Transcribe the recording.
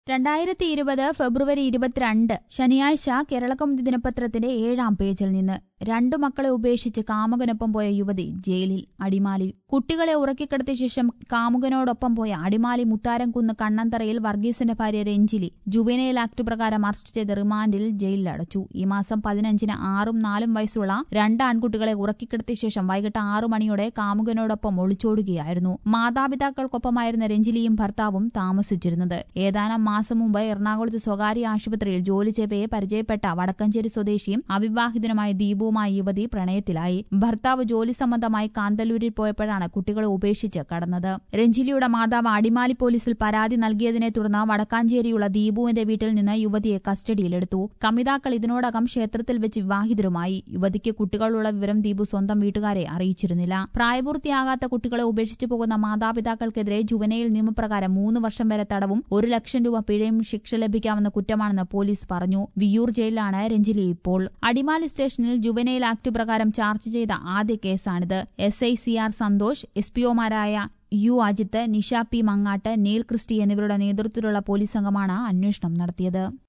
രണ്ടായിരത്തി ഇരുപത് ഫെബ്രുവരി ഇരുപത്തിരണ്ട് ശനിയാഴ്ച കേരളകൗമുദി ദിനപത്രത്തിന്റെ ഏഴാം പേജിൽ നിന്ന് രണ്ടു മക്കളെ ഉപേക്ഷിച്ച് കാമുകനൊപ്പം പോയ യുവതി ജയിലിൽ അടിമാലി കുട്ടികളെ ഉറക്കിക്കിടത്തിയ ശേഷം കാമുകനോടൊപ്പം പോയ അടിമാലി മുത്താരംകുന്ന് കണ്ണന്തറയിൽ വർഗീസിന്റെ ഭാര്യ രഞ്ജിലി ജുവനൈൽ ആക്ട് പ്രകാരം അറസ്റ്റ് ചെയ്ത് റിമാൻഡിൽ ജയിലിലടച്ചു ഈ മാസം പതിനഞ്ചിന് ആറും നാലും വയസ്സുള്ള രണ്ട് ആൺകുട്ടികളെ ഉറക്കിക്കിടത്തിയ ശേഷം വൈകിട്ട് ആറു മണിയോടെ കാമുകനോടൊപ്പം ഒളിച്ചോടുകയായിരുന്നു മാതാപിതാക്കൾക്കൊപ്പമായിരുന്ന രഞ്ജിലിയും ഭർത്താവും താമസിച്ചിരുന്നത് ഏതാനും മാസം മുമ്പ് എറണാകുളത്ത് സ്വകാര്യ ആശുപത്രിയിൽ ജോലി ചെയ്യവേ പരിചയപ്പെട്ട വടക്കഞ്ചേരി സ്വദേശിയും അവിവാഹിതനുമായ ദീപുവുമായി യുവതി പ്രണയത്തിലായി ഭർത്താവ് ജോലി സംബന്ധമായി കാന്തല്ലൂരിൽ പോയപ്പോഴാണ് കുട്ടികളെ ഉപേക്ഷിച്ച് കടന്നത് രഞ്ജിലിയുടെ മാതാവ് അടിമാലി പോലീസിൽ പരാതി നൽകിയതിനെ തുടർന്ന് വടക്കാഞ്ചേരിയുള്ള ദീപുവിന്റെ വീട്ടിൽ നിന്ന് യുവതിയെ കസ്റ്റഡിയിലെടുത്തു കമിതാക്കൾ ഇതിനോടകം ക്ഷേത്രത്തിൽ വെച്ച് വിവാഹിതരുമായി യുവതിക്ക് കുട്ടികളുള്ള വിവരം ദീപു സ്വന്തം വീട്ടുകാരെ അറിയിച്ചിരുന്നില്ല പ്രായപൂർത്തിയാകാത്ത കുട്ടികളെ ഉപേക്ഷിച്ചു പോകുന്ന മാതാപിതാക്കൾക്കെതിരെ ജുവനയിൽ നിയമപ്രകാരം മൂന്ന് വർഷം വരെ തടവും ഒരു ലക്ഷം രൂപ പിഴയും ശിക്ഷ ലഭിക്കാവുന്ന കുറ്റമാണെന്ന് പോലീസ് പറഞ്ഞു വിയൂർ ജയിലിലാണ് രഞ്ജിലി ഇപ്പോൾ അടിമാലി സ്റ്റേഷനിൽ ജുവനൈൽ ആക്ട് പ്രകാരം ചാർജ് ചെയ്ത ആദ്യ കേസാണിത് S I C R Santhosh S പിഒമാരായ U Ajith Nisha P Mangattu Neil Christy എന്നിവരുടെ നേതൃത്വത്തിലുള്ള പോലീസ് സംഘമാണ് അന്വേഷണം നടത്തിയത്